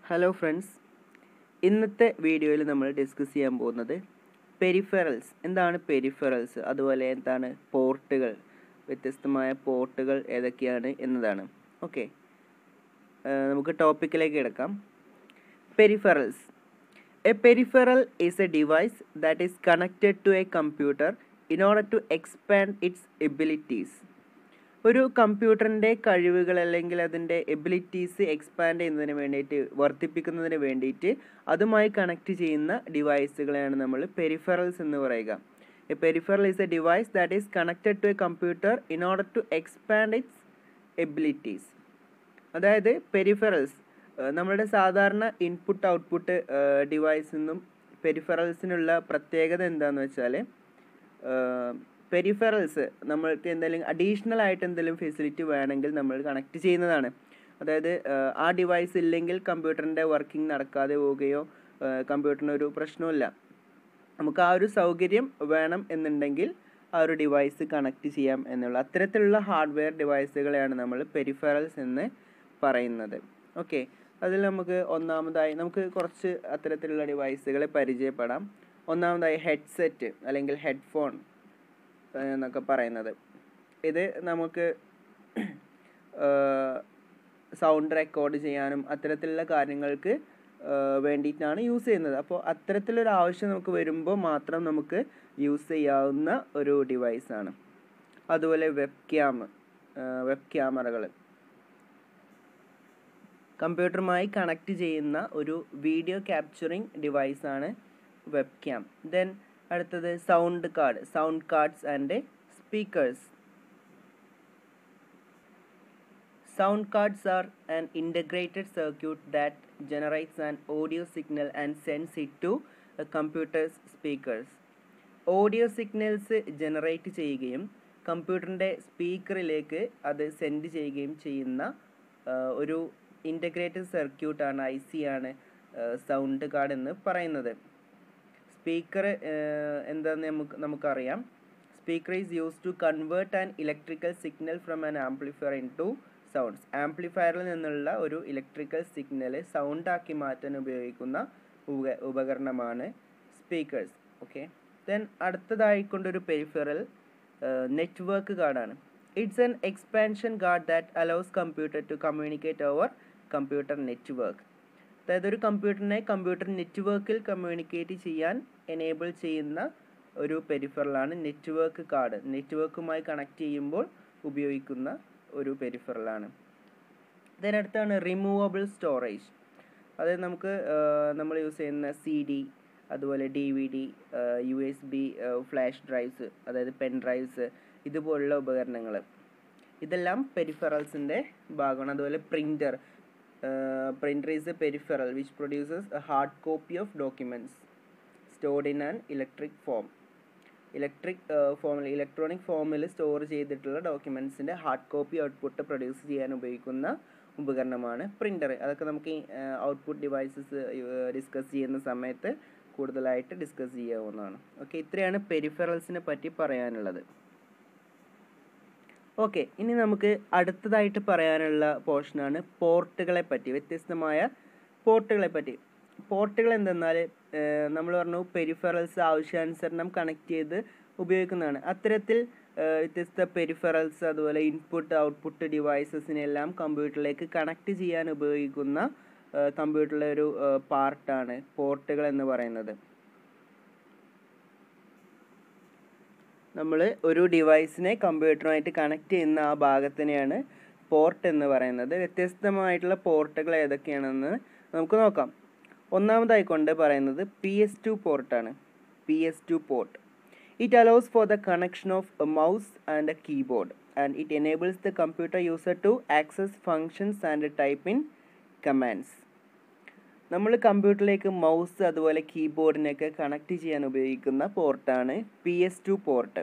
Hello friends ഇന്നത്തെ വീഡിയോയിൽ നമ്മൾ ഡിസ്കസ് ചെയ്യാൻ പോകുന്നത് പെരിഫറൽസ് എന്താണ് പെരിഫറൽസ് അതുപോലെ എന്താണ് പോർട്ടുകൾ വ്യത്യസ്തമായ പോർട്ടുകൾ ഏതൊക്കെയാണ് എന്നതാണ് ഓക്കെ നമുക്ക് ടോപ്പിക്കിലേക്ക് കിടക്കാം peripherals a peripheral is a device that is connected to a computer in order to expand its abilities ഒരു കമ്പ്യൂട്ടറിൻ്റെ കഴിവുകൾ അല്ലെങ്കിൽ അതിൻ്റെ എബിലിറ്റീസ് എക്സ്പാൻഡ് ചെയ്യുന്നതിന് വേണ്ടിയിട്ട് വർദ്ധിപ്പിക്കുന്നതിന് വേണ്ടിയിട്ട് അതുമായി കണക്ട് ചെയ്യുന്ന ഡിവൈസുകളെയാണ് നമ്മൾ പെരിഫറൽസ് എന്ന് പറയുക a peripheral is a device that is connected to a computer in order to expand its abilities അതായത് പെരിഫറൽസ് നമ്മുടെ സാധാരണ ഇൻപുട്ട് ഔട്ട്പുട്ട് ഡിവൈസിൽ നിന്നും പെരിഫറൽസിനുള്ള പ്രത്യേകത എന്താണെന്ന് വെച്ചാൽ പെരിഫറൽസ് നമ്മൾക്ക് എന്തെങ്കിലും അഡീഷണൽ ആയിട്ട് എന്തെങ്കിലും ഫെസിലിറ്റി വേണമെങ്കിൽ നമ്മൾ കണക്ട് ചെയ്യുന്നതാണ് അതായത് ആ ഡിവൈസ് ഇല്ലെങ്കിൽ കമ്പ്യൂട്ടറിൻ്റെ വർക്കിംഗ് നടക്കാതെ പോവുകയോ കമ്പ്യൂട്ടറിന് ഒരു പ്രശ്നമില്ല നമുക്ക് ആ ഒരു സൗകര്യം വേണം എന്നുണ്ടെങ്കിൽ ആ ഒരു ഡിവൈസ് കണക്ട് ചെയ്യാം എന്നുള്ള അത്തരത്തിലുള്ള ഹാർഡ്വെയർ ഡിവൈസുകളെയാണ് നമ്മൾ പെരിഫറൽസ് എന്ന് പറയുന്നത് ഓക്കെ അതിൽ നമുക്ക് ഒന്നാമതായി നമുക്ക് കുറച്ച് അത്തരത്തിലുള്ള ഡിവൈസുകളെ പരിചയപ്പെടാം ഒന്നാമതായി ഹെഡ്സെറ്റ് അല്ലെങ്കിൽ ഹെഡ്ഫോൺ എന്നൊക്കെ പറയുന്നത് ഇത് നമുക്ക് സൗണ്ട് റെക്കോർഡ് ചെയ്യാനും അത്തരത്തിലുള്ള കാര്യങ്ങൾക്ക് വേണ്ടിയിട്ടാണ് യൂസ് ചെയ്യുന്നത് അപ്പോൾ അത്തരത്തിലൊരു ആവശ്യം നമുക്ക് വരുമ്പോൾ മാത്രം നമുക്ക് യൂസ് ചെയ്യാവുന്ന ഒരു ഡിവൈസാണ് അതുപോലെ വെബ് ക്യാം വെബ് ക്യാമറകൾ കമ്പ്യൂട്ടറുമായി കണക്ട് ചെയ്യുന്ന ഒരു വീഡിയോ ക്യാപ്ചറിങ് ഡിവൈസാണ് വെബ് ക്യാം ദെൻ അടുത്തത് sound card sound cards and speakers sound cards are an integrated circuit that generates an audio signal and sends it to computer's speakers audio signals generate ചെയ്യുകയും കമ്പ്യൂട്ടറിൻ്റെ സ്പീക്കറിലേക്ക് അത് send ചെയ്യുകയും ചെയ്യുന്ന ഒരു integrated സർക്യൂട്ടാണ് I C ആണ് sound card എന്ന് പറയുന്നത് സ്പീക്കർ എന്താണെന്ന് നമുക്ക് നമുക്കറിയാം speaker is use to convert an electrical signal from an amplifier into sounds ആംപ്ലിഫയറിൽ നിന്നുള്ള ഒരു ഇലക്ട്രിക്കൽ സിഗ്നൽ സൗണ്ട് ആക്കി മാറ്റാൻ ഉപയോഗിക്കുന്ന ഉപ ഉപകരണമാണ് സ്പീക്കേഴ്സ് ഓക്കെ ദെൻ അടുത്തതായിക്കൊണ്ടൊരു പെരിഫറൽ നെറ്റ്വർക്ക് കാർഡാണ് it's an expansion card that allows computer to communicate over computer network അതായത് ഒരു കമ്പ്യൂട്ടറിനെ കമ്പ്യൂട്ടർ നെറ്റ്വർക്കിൽ കമ്മ്യൂണിക്കേറ്റ് ചെയ്യാൻ എനേബിൾ ചെയ്യുന്ന ഒരു പെരിഫറലാണ് നെറ്റ്വർക്ക് കാർഡ് നെറ്റ്വർക്കുമായി കണക്ട് ചെയ്യുമ്പോൾ ഉപയോഗിക്കുന്ന ഒരു പെരിഫറലാണ് ഇതിനടുത്താണ് റിമൂവബിൾ സ്റ്റോറേജ് അതായത് നമുക്ക് നമ്മൾ യൂസ് ചെയ്യുന്ന സി ഡി അതുപോലെ D V D U S B flash drives അതായത് പെൻ ഡ്രൈവ്സ് ഇതുപോലുള്ള ഉപകരണങ്ങൾ ഇതെല്ലാം പെരിഫറൽസിൻ്റെ ഭാഗമാണ് അതുപോലെ printer printer is a peripheral which produces a hard copy of documents stored in an electric form electric ഫോമിൽ electronic ഫോമിൽ store ചെയ്തിട്ടുള്ള ഡോക്യുമെൻസിൻ്റെ ഹാർഡ് കോപ്പി ഔട്ട്പുട്ട് പ്രൊഡ്യൂസ് ചെയ്യാൻ ഉപയോഗിക്കുന്ന ഉപകരണമാണ് പ്രിൻ്റർ അതൊക്കെ നമുക്ക് ഔട്ട്പുട്ട് ഡിവൈസസ് ഡിസ്കസ് ചെയ്യുന്ന സമയത്ത് കൂടുതലായിട്ട് ഡിസ്കസ് ചെയ്യാവുന്നതാണ് ഓക്കെ ഇത്രയാണ് പെരിഫറൽസിനെ പറ്റി പറയാനുള്ളത് ഓക്കെ ഇനി നമുക്ക് അടുത്തതായിട്ട് പറയാനുള്ള പോർഷനാണ് പോർട്ടുകളെ പറ്റി വ്യത്യസ്തമായ പോർട്ടുകളെ പറ്റി പോർട്ടുകൾ എന്തെന്നാൽ നമ്മൾ പറഞ്ഞു പെരിഫറൽസ് ആവശ്യാനുസരണം കണക്ട് ചെയ്ത് ഉപയോഗിക്കുന്നതാണ് അത്തരത്തിൽ വ്യത്യസ്ത പെരിഫറൽസ് അതുപോലെ ഇൻപുട്ട് ഔട്ട്പുട്ട് ഡിവൈസസിനെല്ലാം കമ്പ്യൂട്ടറിലേക്ക് കണക്ട് ചെയ്യാൻ ഉപയോഗിക്കുന്ന കമ്പ്യൂട്ടറിലെ ഒരു പാർട്ടാണ് പോർട്ടുകൾ എന്ന് പറയുന്നത് നമ്മൾ ഒരു ഡിവൈസിനെ കമ്പ്യൂട്ടറുമായിട്ട് കണക്ട് ചെയ്യുന്ന ആ ഭാഗത്തിനെയാണ് പോർട്ട് എന്ന് പറയുന്നത് വ്യത്യസ്തമായിട്ടുള്ള പോർട്ടുകൾ ഏതൊക്കെയാണെന്ന് നമുക്ക് നോക്കാം ഒന്നാമതായി കൊണ്ട് പറയുന്നത് പി എസ് ടു പോർട്ടാണ് P S two port it allows for the connection of a mouse and a keyboard and it enables the computer user to access functions and type in commands നമ്മൾ കമ്പ്യൂട്ടറിലേക്ക് mouse അതുപോലെ കീബോർഡിനൊക്കെ connect ചെയ്യാൻ ഉപയോഗിക്കുന്ന പോർട്ടാണ് P S two port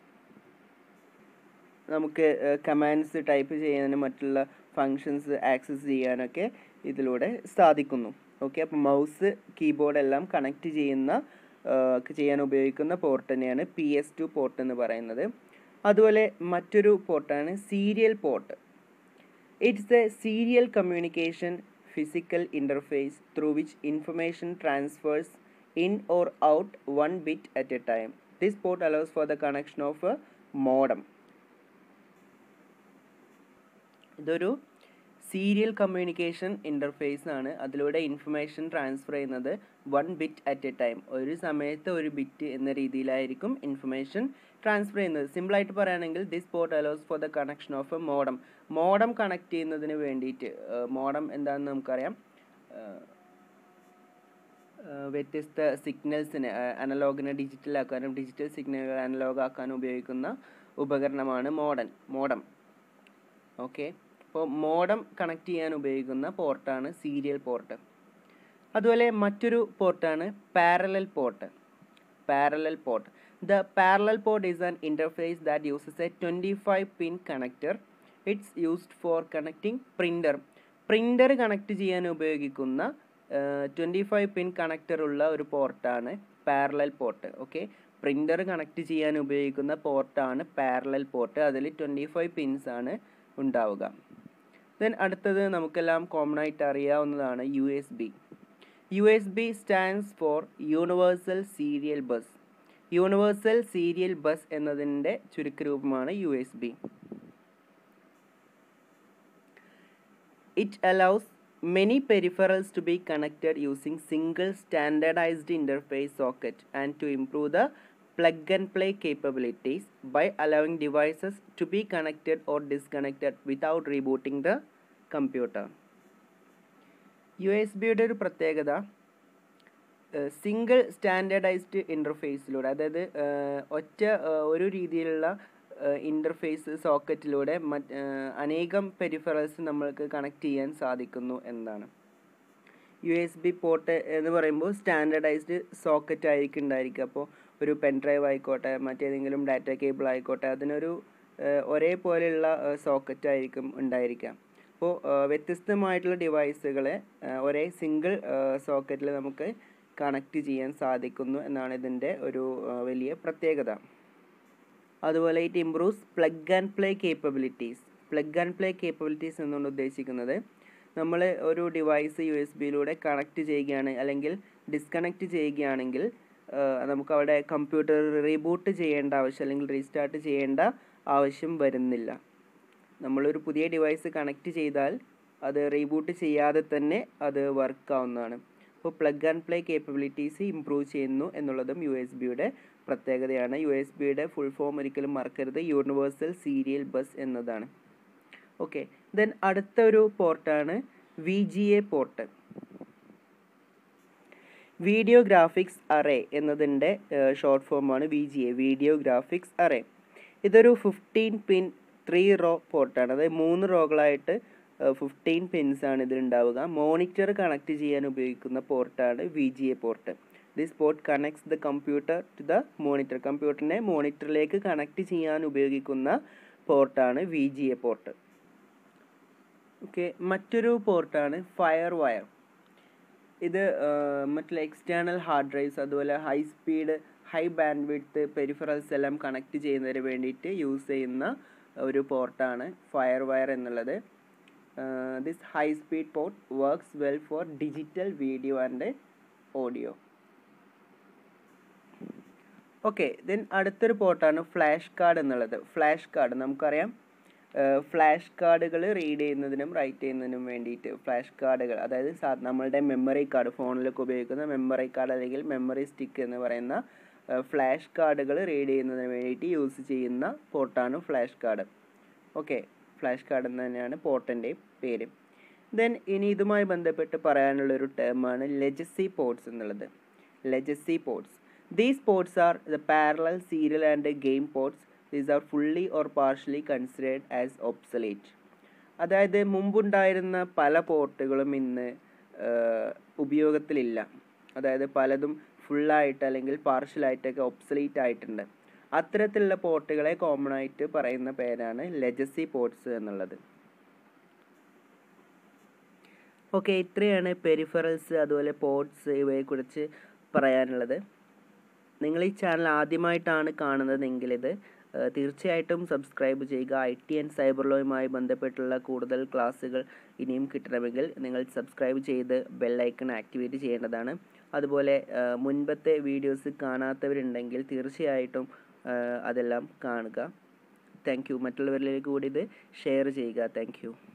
നമുക്ക് commands type ചെയ്യാനും മറ്റുള്ള ഫങ്ഷൻസ് ആക്സസ് ചെയ്യാനൊക്കെ ഇതിലൂടെ സാധിക്കുന്നു ഓക്കെ അപ്പോൾ മൗസ് കീബോർഡ് എല്ലാം കണക്ട് ചെയ്യുന്ന ചെയ്യാൻ ഉപയോഗിക്കുന്ന പോർട്ട് തന്നെയാണ് പി എസ് ടു പോർട്ട് എന്ന് പറയുന്നത് അതുപോലെ മറ്റൊരു പോർട്ടാണ് serial port it's a serial communication physical interface through which information transfers in or out one bit at a time. This port allows for the connection of a modem. ഇതൊരു serial communication interface ആണ് അതിലൂടെ information transfer ചെയ്യുന്നത് one bit at a time ഒരു സമയത്ത് ഒരു bit എന്ന രീതിയിലായിരിക്കും information transfer ചെയ്യുന്നത് സിമ്പിളായിട്ട് പറയുകയാണെങ്കിൽ this port allows for the connection of a modem modem connect ചെയ്യുന്നതിന് വേണ്ടിയിട്ട് മോഡം എന്താണെന്ന് നമുക്കറിയാം വ്യത്യസ്ത സിഗ്നൽസിനെ അനലോഗിനെ ഡിജിറ്റൽ ആക്കാനും ഡിജിറ്റൽ സിഗ്നലുകൾ അനലോഗ് ആക്കാനും ഉപയോഗിക്കുന്ന ഉപകരണമാണ് മോഡൻ മോഡം ഓക്കെ അപ്പോൾ മോഡം കണക്ട് ചെയ്യാൻ ഉപയോഗിക്കുന്ന പോർട്ടാണ് സീരിയൽ പോർട്ട് അതുപോലെ മറ്റൊരു പോർട്ടാണ് parallel port parallel port the parallel port is an interface that uses a twenty five pin connector it's used for connecting printer printer connect ചെയ്യാൻ ഉപയോഗിക്കുന്ന twenty five pin connector ഉള്ള ഒരു പോർട്ടാണ് parallel port okay printer connect ചെയ്യാൻ ഉപയോഗിക്കുന്ന പോർട്ടാണ് parallel port അതിൽ twenty five pins ആണ് ഉണ്ടാവുക ദെൻ അടുത്തത് നമുക്കെല്ലാം കോമൺ ആയിട്ട് അറിയാവുന്നതാണ് U S B U S B stands for universal serial bus universal serial bus എന്നതിൻ്റെ ചുരുക്കരൂപമാണ് U S B it allows many peripherals to be connected using single standardized interface socket and to improve the plug and play capabilities by allowing devices to be connected or disconnected without rebooting the computer. U S ബിയുടെ ഒരു പ്രത്യേകത single standardised ഇൻ്റർഫേസിലൂടെ അതായത് ഒറ്റ ഒരു രീതിയിലുള്ള interface സോക്കറ്റിലൂടെ മറ്റ് അനേകം peripherals നമ്മൾക്ക് കണക്ട് ചെയ്യാൻ സാധിക്കുന്നു എന്നതാണ് യു എസ് ബി പോർട്ട് എന്ന് പറയുമ്പോൾ സ്റ്റാൻഡേർഡൈസ്ഡ് സോക്കറ്റ് ആയിരിക്കും ഉണ്ടായിരിക്കുക അപ്പോൾ ഒരു പെൻ ഡ്രൈവ് ആയിക്കോട്ടെ മറ്റേതെങ്കിലും ഡാറ്റ കേബിൾ ആയിക്കോട്ടെ അതിനൊരു ഒരേപോലെയുള്ള സോക്കറ്റ് ആയിരിക്കും ഉണ്ടായിരിക്കുക അപ്പോൾ വ്യത്യസ്തമായിട്ടുള്ള ഡിവൈസുകളെ ഒരേ സിംഗിൾ സോക്കറ്റിൽ നമുക്ക് കണക്ട് ചെയ്യാൻ സാധിക്കുന്നു എന്നാണ് ഇതിൻ്റെ ഒരു വലിയ പ്രത്യേകത അതുപോലെ it improves plug and play capabilities plug and play capabilities എന്നുകൊണ്ട് ഉദ്ദേശിക്കുന്നത് നമ്മൾ ഒരു ഡിവൈസ് യു എസ് ബിയിലൂടെ കണക്ട് ചെയ്യുകയാണ് അല്ലെങ്കിൽ ഡിസ്കണക്ട് ചെയ്യുകയാണെങ്കിൽ നമുക്ക് അവിടെ കമ്പ്യൂട്ടർ റീബൂട്ട് ചെയ്യേണ്ട ആവശ്യം അല്ലെങ്കിൽ റീസ്റ്റാർട്ട് ചെയ്യേണ്ട ആവശ്യം വരുന്നില്ല നമ്മളൊരു പുതിയ ഡിവൈസ് കണക്ട് ചെയ്താൽ അത് റീബൂട്ട് ചെയ്യാതെ തന്നെ അത് വർക്ക് ആവുന്നതാണ് അപ്പോൾ plug and play capabilities improve ചെയ്യുന്നു എന്നുള്ളതും യു എസ് ബിയുടെ പ്രത്യേകതയാണ് യു എസ് ബിയുടെ ഫുൾ ഫോം ഒരിക്കലും മറക്കരുത് യൂണിവേഴ്സൽ സീരിയൽ ബസ് എന്നതാണ് ഓക്കെ ദെൻ അടുത്ത ഒരു പോർട്ടാണ് V G A port video graphics array എന്നതിൻ്റെ ഷോർട്ട് ഫോമാണ് V G A video graphics array ഇതൊരു ഫിഫ്റ്റീൻ പിൻ ത്രീ റോ പോർട്ടാണ് അതായത് മൂന്ന് റോകളായിട്ട് ഫിഫ്റ്റീൻ പിൻസ് ആണ് ഇതിലുണ്ടാവുക മോണിറ്റർ കണക്ട് ചെയ്യാൻ ഉപയോഗിക്കുന്ന പോർട്ടാണ് V G A port this port connects the computer to the monitor കമ്പ്യൂട്ടറിനെ മോണിറ്ററിലേക്ക് കണക്ട് ചെയ്യാൻ ഉപയോഗിക്കുന്ന പോർട്ടാണ് V G A port okay മറ്റൊരു പോർട്ടാണ് ഫയർ വയർ ഇത് മറ്റുള്ള എക്സ്റ്റേണൽ ഹാർഡ് ഡ്രൈവ്സ് അതുപോലെ high speed high bandwidth peripherals എല്ലാം കണക്ട് ചെയ്യുന്നതിന് വേണ്ടിയിട്ട് യൂസ് ചെയ്യുന്ന ഒരു പോർട്ടാണ് ഫയർ വയർ എന്നുള്ളത് this high speed port works well for digital video and audio okay then അടുത്തൊരു പോർട്ടാണ് ഫ്ലാഷ് കാർഡ് എന്നുള്ളത് ഫ്ലാഷ് കാർഡ് നമുക്കറിയാം ഫ്ലാഷ് കാർഡുകൾ റീഡ് ചെയ്യുന്നതിനും റൈറ്റ് ചെയ്യുന്നതിനും വേണ്ടിയിട്ട് ഫ്ലാഷ് കാർഡുകൾ അതായത് നമ്മളുടെ മെമ്മറി കാർഡ് ഫോണിലൊക്കെ ഉപയോഗിക്കുന്ന മെമ്മറി കാർഡ് അല്ലെങ്കിൽ മെമ്മറി സ്റ്റിക്ക് എന്ന് പറയുന്ന ഫ്ലാഷ് കാർഡുകൾ റീഡ് ചെയ്യുന്നതിന് വേണ്ടിയിട്ട് യൂസ് ചെയ്യുന്ന പോർട്ടാണ് flash card okay flash card എന്ന് തന്നെയാണ് പോർട്ടിൻ്റെ പേര് ദെൻ ഇനി ഇതുമായി ബന്ധപ്പെട്ട് പറയാനുള്ളൊരു ടേമാണ് ലെജസി പോർട്സ് എന്നുള്ളത് legacy ports these ports are the parallel serial and game ports these are fully or partially considered as obsolete അതായത് മുമ്പുണ്ടായിരുന്ന പല പോർട്ടുകളും ഇന്ന് ഉപയോഗത്തിലില്ല അതായത് പലതും ഫുള്ളായിട്ട് അല്ലെങ്കിൽ പാർഷ്യലായിട്ടൊക്കെ ഒബ്സലീറ്റ് ആയിട്ടുണ്ട് അത്തരത്തിലുള്ള പോർട്ടുകളെ കോമൺ ആയിട്ട് പറയുന്ന പേരാണ് ലെജസി പോർട്സ് എന്നുള്ളത് ഓക്കെ ഇത്രയാണ് പെരിഫറൽസ് അതുപോലെ പോർട്സ് ഇവയെക്കുറിച്ച് പറയാനുള്ളത് നിങ്ങൾ ഈ ചാനൽ ആദ്യമായിട്ടാണ് കാണുന്നതെങ്കിൽ ഇത് ഏഹ് തീർച്ചയായിട്ടും സബ്സ്ക്രൈബ് ചെയ്യുക ഐ ടി ആൻഡ് സൈബർ ലോയുമായി ബന്ധപ്പെട്ടുള്ള കൂടുതൽ ക്ലാസ്സുകൾ ഇനിയും കിട്ടണമെങ്കിൽ നിങ്ങൾ സബ്സ്ക്രൈബ് ചെയ്ത് ബെല്ലൈക്കൺ ആക്ടിവേറ്റ് ചെയ്യേണ്ടതാണ് അതുപോലെ ഏഹ് മുൻപത്തെ വീഡിയോസ് കാണാത്തവരുണ്ടെങ്കിൽ തീർച്ചയായിട്ടും ഏഹ് അതെല്ലാം കാണുക താങ്ക് യു മറ്റുള്ളവരിലേക്ക് കൂടി ഇത് ഷെയർ ചെയ്യുക താങ്ക് യു